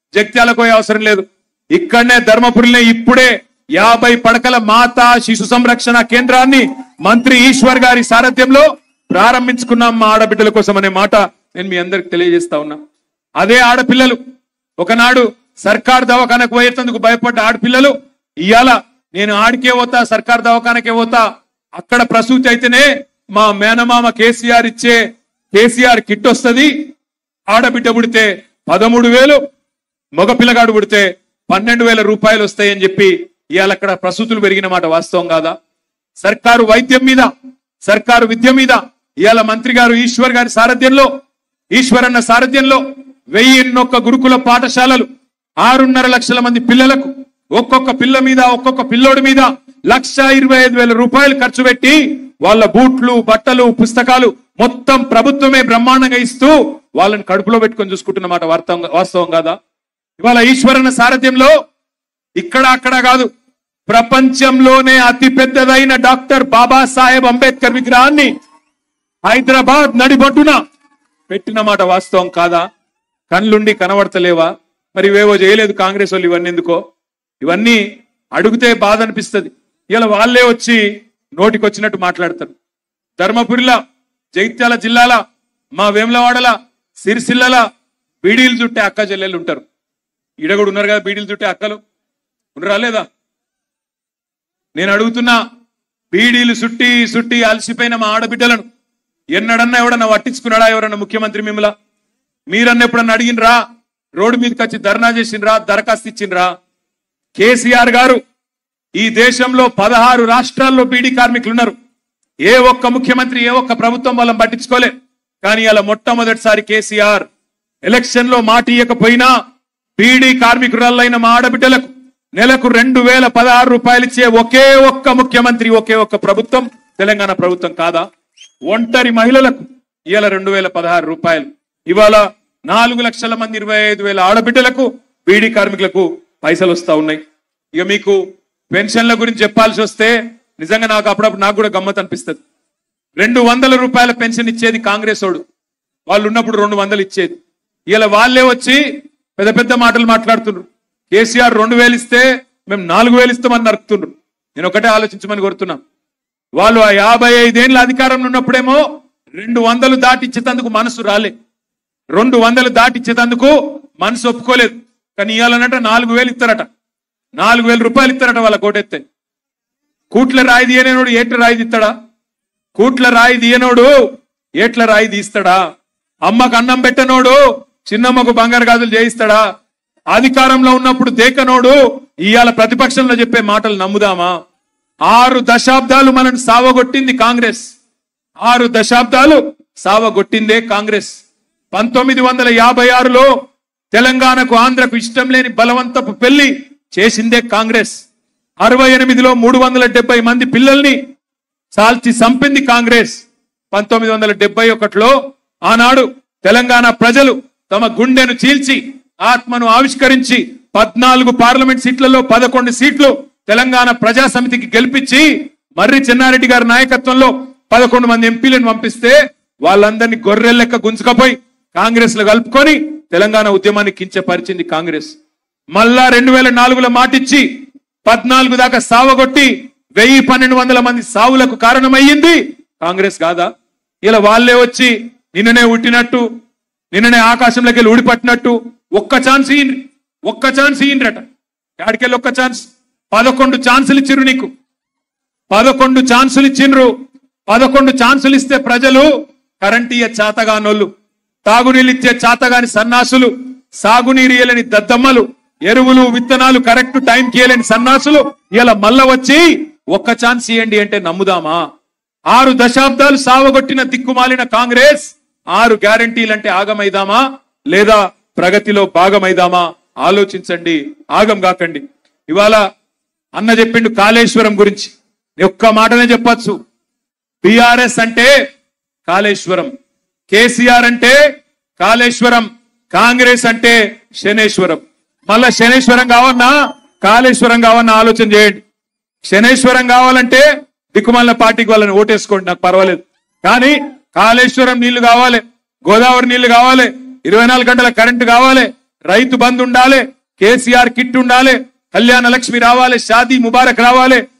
జగిత్యాలకు పోయే అవసరం లేదు ఇక్కడనే ధర్మపురిలో ఇప్పుడే యాభై పడకల మాతా శిశు సంరక్షణ కేంద్రాన్ని మంత్రి ఈశ్వర్ గారి సారథ్యంలో ప్రారంభించుకున్నాం మా ఆడబిడ్డల కోసం అనే మాట నేను మీ అందరికి తెలియజేస్తా ఉన్నా అదే ఆడపిల్లలు ఒకనాడు సర్కార్ దవాఖానకు పోయేందుకు భయపడ్డ ఆడపిల్లలు ఇవాళ నేను ఆడికే పోతా సర్కార్ దవాఖానకే పోతా అక్కడ ప్రసూతి అయితేనే మా మేనమామ కేసీఆర్ ఇచ్చే కేసీఆర్ కిట్ వస్తది ఆడబిడ్డ పుడితే పదమూడు వేలు మగ పిల్లగాడు పుడితే పన్నెండు వేల రూపాయలు వస్తాయని చెప్పి ఇవాళ అక్కడ ప్రసూతులు పెరిగిన మాట వాస్తవం కాదా సర్కారు వైద్యం మీద సర్కారు విద్య మీద ఇవాళ మంత్రి గారు ఈశ్వర్ గారి సారథ్యంలో ఈశ్వర్ అన్న సారథ్యంలో వెయ్యిన్నొక్క గురుకుల పాఠశాలలు ఆరున్నర లక్షల మంది పిల్లలకు ఒక్కొక్క పిల్ల మీద ఒక్కొక్క పిల్లోడి మీద లక్ష ఇరవై ఐదు వేల రూపాయలు ఖర్చు పెట్టి వాళ్ళ బూట్లు బట్టలు పుస్తకాలు మొత్తం ప్రభుత్వమే బ్రహ్మాండంగా ఇస్తూ వాళ్ళని కడుపులో పెట్టుకొని చూసుకుంటున్నమాట వాస్తవం వాస్తవం కాదా ఇవాళ ఈశ్వరన్న సారథ్యంలో ఇక్కడ అక్కడ కాదు ప్రపంచంలోనే అతి పెద్దదైన డాక్టర్ బాబాసాహెబ్ అంబేద్కర్ విగ్రహాన్ని హైదరాబాద్ నడిబొడ్డున పెట్టిన మాట వాస్తవం కాదా కళ్ళుండి కనబడతలేవా మరి ఇవేవో చేయలేదు కాంగ్రెస్ వాళ్ళు ఇవన్నీ ఎందుకో ఇవన్నీ అడిగితే బాధ అనిపిస్తుంది ఇలా వాళ్ళే వచ్చి నోటికి వచ్చినట్టు మాట్లాడతారు ధర్మపురిలా జగిత్యాల జిల్లాల మా వేములవాడల సిరిసిల్లల బీడీలు చుట్టే అక్క చెల్లెళ్ళు ఉంటారు ఈడ కూడా ఉన్నారు కదా బీడీలు చుట్టే అక్కలు ఉన్నారా లేదా నేను అడుగుతున్నా బీడీలు సుట్టి సుట్టి అలసిపోయిన మా ఆడబిడ్డలను ఎన్నడన్నా ఎవడన్నా పట్టించుకున్నాడా ఎవరన్నా ముఖ్యమంత్రి మిమ్మల మీరన్నా ఎప్పుడన్నా అడిగినరా రోడ్డు మీదకి వచ్చి ధర్నా చేసిండ్రా దరఖాస్తు ఇచ్చిండ్రా కేసీఆర్ గారు ఈ దేశంలో పదహారు రాష్ట్రాల్లో బీడీ కార్మికులు ఉన్నారు ఏ ఒక్క ముఖ్యమంత్రి ఏ ఒక్క ప్రభుత్వం వాళ్ళని పట్టించుకోలే కానీ అలా మొట్టమొదటిసారి కేసీఆర్ ఎలక్షన్ లో మాట ఇయ్యకపోయినా బీడీ కార్మికురాలైన మా ఆడబిడ్డలకు నెలకు రెండు వేల పదహారు రూపాయలు ఇచ్చే ఒకే ఒక్క ముఖ్యమంత్రి ఒకే ఒక్క ప్రభుత్వం తెలంగాణ ప్రభుత్వం కాదా ఒంటరి మహిళలకు ఇవాళ రెండు వేల పదహారు రూపాయలు ఇవాళ నాలుగు లక్షల మంది ఇరవై ఐదు వేల ఆడబిడ్డలకు బీడీ కార్మికులకు పైసలు వస్తా ఉన్నాయి ఇక మీకు పెన్షన్ల గురించి చెప్పాల్సి వస్తే నిజంగా నాకు అప్పుడప్పుడు నాకు కూడా గమ్మత్ అనిపిస్తుంది రెండు వందల రూపాయల పెన్షన్ ఇచ్చేది కాంగ్రెస్ వాడు వాళ్ళు ఉన్నప్పుడు రెండు వందలు ఇచ్చేది ఇలా వాళ్ళే వచ్చి పెద్ద పెద్ద మాటలు మాట్లాడుతున్నారు కేసీఆర్ రెండు వేలు ఇస్తే మేము నాలుగు వేలు ఇస్తామని నరుకుతుండ్రు నేను ఒకటే ఆలోచించమని కోరుతున్నా వాళ్ళు ఆ యాభై ఐదేళ్ల అధికారంలో ఉన్నప్పుడేమో రెండు వందలు దాటిచ్చేటందుకు మనసు రాలే రెండు వందలు దాటిచ్చేటందుకు మనసు ఒప్పుకోలేదు కానీ ఇవ్వాలనంటే నాలుగు వేలు ఇస్తారట నాలుగు వేల రూపాయలు ఇస్తారట వాళ్ళ కోటెత్తే కూట్ల రాయి తీయనోడు ఏట్ల రాయి తీస్తాడా కూట్ల రాయి తీయనోడు ఏట్ల రాయి తీస్తాడా అమ్మకు అన్నం పెట్టనోడు చిన్నమ్మకు బంగారు గాజులు చేయిస్తాడా అధికారంలో ఉన్నప్పుడు దేకనోడు ఇవాళ ప్రతిపక్షంలో చెప్పే మాటలు నమ్ముదామా ఆరు దశాబ్దాలు మనల్ని సావగొట్టింది కాంగ్రెస్ ఆరు దశాబ్దాలు సావగొట్టిందే కాంగ్రెస్ పంతొమ్మిది వందల యాభై ఆరులో తెలంగాణకు ఆంధ్రకు ఇష్టం లేని బలవంతపు పెళ్లి చేసిందే కాంగ్రెస్ అరవై ఎనిమిదిలో మూడు వందల డెబ్బై మంది పిల్లల్ని సాల్చి చంపింది కాంగ్రెస్ పంతొమ్మిది వందల డెబ్బై ఒకటిలో ఆనాడు తెలంగాణ ప్రజలు తమ గుండెను చీల్చి ఆత్మను ఆవిష్కరించి పద్నాలుగు పార్లమెంట్ సీట్లలో పదకొండు సీట్లు తెలంగాణ ప్రజా సమితికి గెలిపించి మర్రి చెన్నారెడ్డి గారి నాయకత్వంలో పదకొండు మంది ఎంపీలను పంపిస్తే వాళ్ళందరినీ గొర్రెలెక్క గుంజుకపోయి కాంగ్రెస్ లో కలుపుకొని తెలంగాణ ఉద్యమాన్ని కించపరిచింది కాంగ్రెస్ మళ్ళా రెండు వేల నాలుగులో మాటిచ్చి పద్నాలుగు దాకా సావగొట్టి వెయ్యి పన్నెండు వందల మంది సావులకు కారణమయ్యింది కాంగ్రెస్ కాదా ఇలా వాళ్ళే వచ్చి నిన్ననే ఉట్టినట్టు నిన్ననే ఆకాశంలోకి వెళ్ళి ఊడిపట్టినట్టు ఒక్క ఛాన్స్ ఇయ్యండి ఒక్క ఛాన్స్ ఇయ్యండ్రట యాడికెళ్ళి ఒక్క ఛాన్స్ పదకొండు ఛాన్సులు ఇచ్చిర్రు నీకు పదకొండు ఛాన్సులు ఇచ్చిండ్రు పదకొండు ఛాన్సులు ఇస్తే ప్రజలు కరెంట్ ఇయ్య చాతగానోళ్ళు తాగునీళ్ళు ఇచ్చే చాతగాని సన్నాసులు సాగునీరు ఇయ్యలేని దద్దమ్మలు ఎరువులు విత్తనాలు కరెక్ట్ టైంకి ఇయ్యలేని సన్నాసులు ఇలా మళ్ళా వచ్చి ఒక్క ఛాన్స్ ఇవ్వండి అంటే నమ్ముదామా ఆరు దశాబ్దాలు సావగొట్టిన దిక్కుమాలిన కాంగ్రెస్ ఆరు గ్యారంటీలంటే ఆగమైదామా లేదా ప్రగతిలో భాగమైదామా ఆలోచించండి ఆగం కాకండి ఇవాళ అన్న చెప్పిండు కాళేశ్వరం గురించి ఒక్క మాటనే చెప్పచ్చు బిఆర్ఎస్ అంటే కాళేశ్వరం కేసీఆర్ అంటే కాళేశ్వరం కాంగ్రెస్ అంటే శనేశ్వరం మళ్ళా శనేశ్వరం కావన్నా కాళేశ్వరం కావన్నా ఆలోచన చేయండి శనేశ్వరం కావాలంటే దిక్కుమాల పార్టీకి వాళ్ళని ఓటేసుకోండి నాకు పర్వాలేదు కానీ కాళేశ్వరం నీళ్లు కావాలి గోదావరి నీళ్లు కావాలి ఇరవై నాలుగు గంటల కరెంటు కావాలి రైతు బంధు ఉండాలి కేసీఆర్ కిట్ ఉండాలి కళ్యాణ లక్ష్మి రావాలి షాదీ ముబారక్ రావాలి